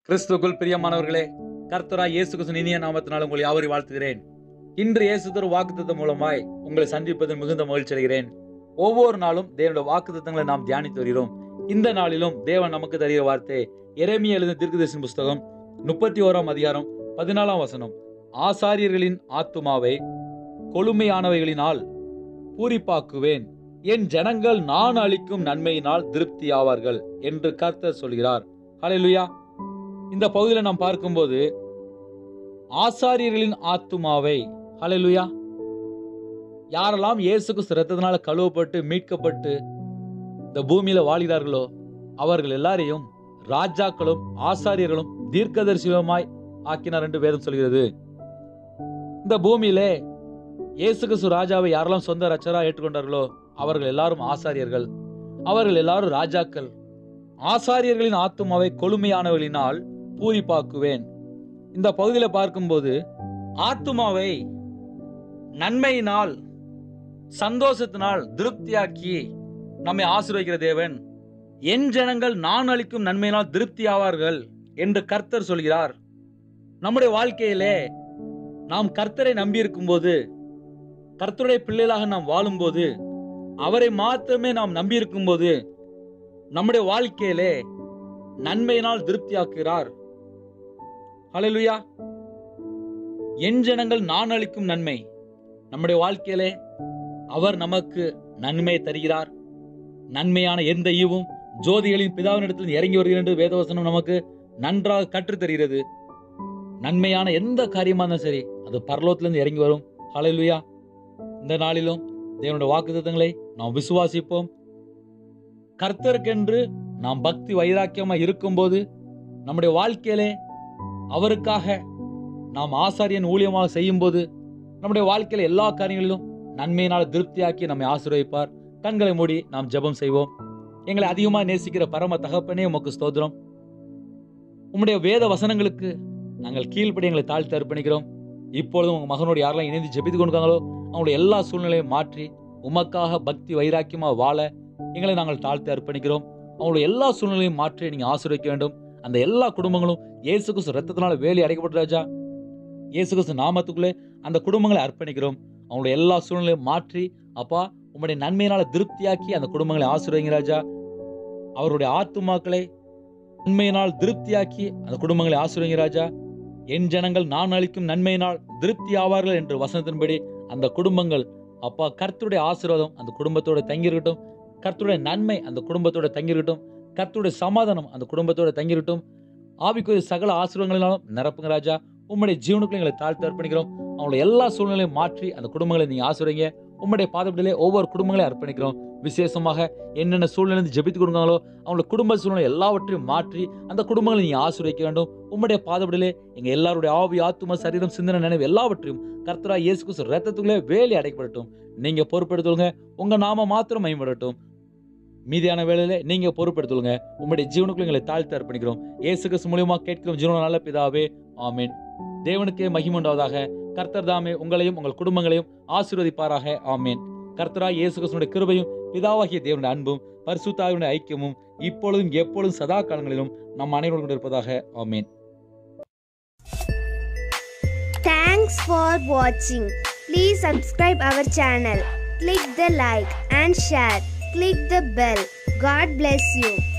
கிறிஸ்துக்குள் பிரியமானவர்களே கர்த்தரா இயேசு கிறிஸ்து இனிய நாமத்தினால் உங்களை யாவரை வாழ்த்துகிறேன் இன்று இயேசு தரும் வாக்குத்தத்தம் மூலமாய் உங்களை சந்திப்பதில் மிகுந்த மகிழ்ச்சி அடைகிறேன் ஒவ்வொரு நாளும் தேவனுடைய வாக்குத்தத்தங்களை நாம் தியானித்து வருகிறோம் இந்த நாளிலும் தேவன் நமக்கு தருகிற வார்த்தை எரேமியா எழுதின தீர்க்கதரிசன புஸ்தகம் முப்பத்தி ஓராம் அதிகாரம் பதினாலாம் வசனம் ஆசாரியர்களின் ஆத்துமாவை கொழுமையானவைகளினால் பூரிப்பாக்குவேன் என் ஜனங்கள் நான் அளிக்கும் நன்மையினால் திருப்தி ஆவார்கள் என்று கர்த்தர் சொல்கிறார் ஹalleluya இந்த பகுதியில் நாம் பார்க்கும்போது ஆசாரியர்களின் ஆத்துமாவை ஹalleluya யாரெல்லாம் இயேசுக்கு சிரத்தத்தினால கழுவப்பட்டு மீட்கப்பட்டு இந்த பூமியில வாழ்கிறார்களோ அவர்கள் எல்லாரையும் ராஜாக்களும் ஆசாரியர்களும் தீர்க்கதரிசியுமாய் ஆக்கினார் என்று வேதம் சொல்கிறது இந்த பூமியிலே இயேசு கிறிஸ்து ராஜாவை யாரெல்லாம் சொந்த ரச்சரா ஏற்றுக்கொண்டார்களோ அவர்கள் எல்லாரும் ஆசாரியர்கள் அவர்கள் எல்லாரும் ராஜாக்கள் ஆசாரியர்களின் ஆத்துமாவை கொழுமையானவர்களினால் பூரிப்பாக்குவேன் இந்த பகுதியில் பார்க்கும்போது ஆத்துமாவை நன்மையினால் சந்தோஷத்தினால் திருப்தியாக்கி நம்மை ஆசீர்வதிக்கிற தேவன் என் ஜனங்கள் நான் அளிக்கும் நன்மையினால் திருப்தி ஆவார்கள் என்று கர்த்தர் சொல்கிறார் நம்முடைய வாழ்க்கையிலே நாம் கர்த்தரை நம்பியிருக்கும் போது கர்த்தருடைய பிள்ளைகளாக நாம் வாழும்போது அவரை மாத்திரமே நாம் நம்பியிருக்கும் போது நம்முடைய வாழ்க்கையிலே நன்மையினால் திருப்தியாக்குகிறார் ஹalleluya என் ஜனங்கள் நான் அளிக்கும் நன்மை நம்முடைய வாழ்க்கையிலே அவர் நமக்கு நன்மை தருகிறார் நன்மையான எந்த ஈவும் ஜோதிகளின் பிதாவினிடத்தில் இறங்கி வருகிறது என்று வேதவசனம் நமக்கு நன்றாக கற்றுத் தருகிறது நன்மையான எந்த காரியமா இருந்தாலும் சரி அது பரலோகத்திலிருந்து இறங்கி வரும் ஹalleluya இந்த நாளிலும் தேவனுடைய வாக்குத்தத்தங்களை நாம் விசுவாசிப்போம் கர்த்தருக்கென்று நாம் பக்தி வைராக்கியமா இருக்கும்போது நம்முடைய வாழ்க்கையிலே அவருக்காக நாம் ஆசாரியன் ஊழியமாக செய்யும்போது நம்முடைய வாழ்க்கையில எல்லா காரியங்களிலும் நன்மையினால் திருப்தியாக்கி நம்மை ஆசீர்வதிப்பார் கண்களை மூடி நாம் ஜெபம் செய்வோம் எங்களை அதிகமாக நேசிக்கிற பரம தகப்பனே உமக்கு ஸ்தோத்திரம் உம்முடைய வேத வசனங்களுக்கு நாங்கள் கீழ்ப்படி எங்களை தாழ்த்தி அர்ப்பணிக்கிறோம் இப்பொழுதும் உங்க மகனோடு யாரெல்லாம் இணைந்து ஜெபித்து கொண்டிருக்காங்களோ அவங்களுடைய எல்லா சூழ்நிலையும் மாற்றி உமக்காக பக்தி வைராக்கியமா வாழ எங்களை நாங்கள் தாழ்த்தி அர்ப்பணிக்கிறோம் அவங்களுடைய எல்லா சூழ்நிலையும் மாற்றி நீங்க ஆசீர்வதிக்க வேண்டும் அந்த எல்லா குடும்பங்களும் இயேசு கிறிஸ்து ரத்தத்தினால வேலி அடைக்கப்பட்ட ராஜா இயேசு கிறிஸ்து நாமத்துக்குள்ளே அந்த குடும்பங்களை அர்ப்பணிக்கிறோம் அவங்களுடைய எல்லா சூழ்நிலையும் மாற்றி அப்பா உம்முடைய நன்மையினால திருப்தியாக்கி அந்த குடும்பங்களை ஆசீர்வதிங்க ராஜா அவருடைய ஆத்துமாக்களை நன்மையினால் திருப்தியாக்கி அந்த குடும்பங்களை ஆசீர்வதிங்க ராஜா என் ஜனங்கள் நான் அளிக்கும் நன்மையினால் திருப்தி ஆவார்கள் என்று வசனத்தின்படி அந்த குடும்பங்கள் அப்பா கர்த்தருடைய ஆசீர்வாதம் அந்த குடும்பத்தோட தங்கியிருக்கட்டும் கர்த்தருடைய நன்மை அந்த குடும்பத்தோட தங்கியிருக்கட்டும் கர்த்தருடைய சமாதானம் அந்த குடும்பத்தோட தங்கியிருக்கட்டும் ஆவிக்குரிய சகல ஆசீர்வாதங்களினாலும் நிரப்புங்க ராஜா உம்முடைய ஜீவனுக்குள்ள எங்களை தாழ்த்து அர்ப்பணிக்கிறோம் அவங்களை எல்லா சூழ்நிலையும் மாற்றி அந்த குடும்பங்களை நீங்க ஆசீர்வதிங்க உம்முடைய பாதப்படியிலே ஒவ்வொரு குடும்பங்களையும் அர்ப்பணிக்கிறோம் விசேஷமாக என்னென்ன சூழ்நிலை ஜெபித்து கொடுங்களோ அவங்களோட குடும்ப சூழ்நிலை எல்லாவற்றையும் மாற்றி அந்த குடும்பங்களை நீங்க ஆசீர்வதிக்க வேண்டும் உம்முடைய பாதப்படியிலே எங்க எல்லாருடைய ஆவி ஆத்தும சரீரம் சிந்தனை நினைவு எல்லாவற்றையும் கர்த்தரா இயேசு கிறிஸ்து ரத்தத்துக்குள்ளே வேலி அடைக்கப்படட்டும் நீங்க பொறுப்பெடுத்துங்க உங்க நாம மாத்திரம் மேம்படட்டும் மீதியான வேலையில நீங்க பொறுப்பெடுத்துங்க உம்முடைய ஜீவனுக்குள்ள எங்களை தாழ்த்து அர்ப்பணிக்கிறோம் இயேசு கிறிஸ்து மூலியமா கேட்கிறோம் ஜீவன நல்ல பிதாவே ஆமென் தேவனுக்கே மகிமுண்டாவதாக கர்த்தர் தாமே உங்களையும் உங்கள் குடும்பங்களையும் ஆசீர்வதிப்பாராக ஆமென் கர்த்தரா இயேசு கிறிஸ்துடைய கிருபையும் பிதாவாகிய தேவனுடைய அன்பும் பரிசுத்தாவினுடைய ஐக்கியமும் இப்பொழுதும் எப்பொழுதும் சதா காலங்களிலும் நம் அனைவரும் இருப்பதாக ஆமென் Thanks for watching. Please subscribe our channel. Click the like and share. Click the bell. God bless you.